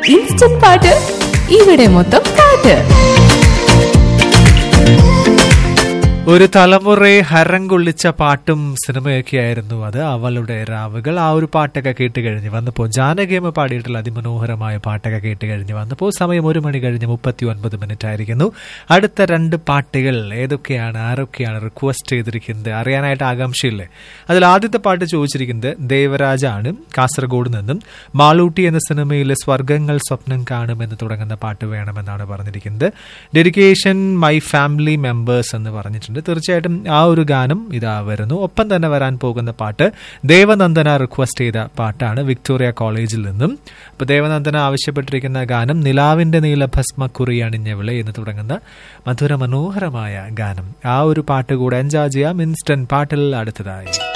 instant പാട്ട് ഇവിടെ മൊത്തം പാട്ട് ഒരു തലമുറയെ ഹരം കൊള്ളിച്ച പാട്ടും സിനിമയൊക്കെ ആയിരുന്നു അത് അവളുടെ രാവുകൾ ആ ഒരു പാട്ടൊക്കെ കേട്ട് കഴിഞ്ഞ് വന്നപ്പോൾ ജാനകേമ പാടിയിട്ടുള്ള അതിമനോഹരമായ പാട്ടൊക്കെ കേട്ട് കഴിഞ്ഞ് വന്നപ്പോൾ സമയം ഒരു മണി കഴിഞ്ഞ് മുപ്പത്തി ഒൻപത് മിനിറ്റ് ആയിരിക്കുന്നു അടുത്ത രണ്ട് പാട്ടുകൾ ഏതൊക്കെയാണ് ആരൊക്കെയാണ് റിക്വസ്റ്റ് ചെയ്തിരിക്കുന്നത് അറിയാനായിട്ട് ആകാംക്ഷയില്ലേ അതിൽ ആദ്യത്തെ പാട്ട് ചോദിച്ചിരിക്കുന്നത് ദേവരാജാണ് കാസർഗോഡ് നിന്നും മാളൂട്ടി എന്ന സിനിമയിലെ സ്വർഗങ്ങൾ സ്വപ്നം കാണും എന്ന് തുടങ്ങുന്ന പാട്ട് വേണമെന്നാണ് പറഞ്ഞിരിക്കുന്നത് ഡെഡിക്കേഷൻ മൈ ഫാമിലി മെമ്പേഴ്സ് എന്ന് പറഞ്ഞിട്ടുണ്ട് തീർച്ചയായിട്ടും ആ ഒരു ഗാനം ഇതാ വരുന്നു ഒപ്പം തന്നെ വരാൻ പോകുന്ന പാട്ട് ദേവനന്ദന റിക്വസ്റ്റ് ചെയ്ത പാട്ടാണ് വിക്ടോറിയ കോളേജിൽ നിന്നും അപ്പൊ ദേവനന്ദന ആവശ്യപ്പെട്ടിരിക്കുന്ന ഗാനം നിലാവിന്റെ നീലഭസ്മ കുറി അണിഞ്ഞവിളെ എന്ന് തുടങ്ങുന്ന മധുര മനോഹരമായ ഗാനം ആ ഒരു പാട്ട് കൂടെ എൻജോയ് ചെയ്യാം ഇൻസ്റ്റന്റ് പാട്ടിൽ അടുത്തതായി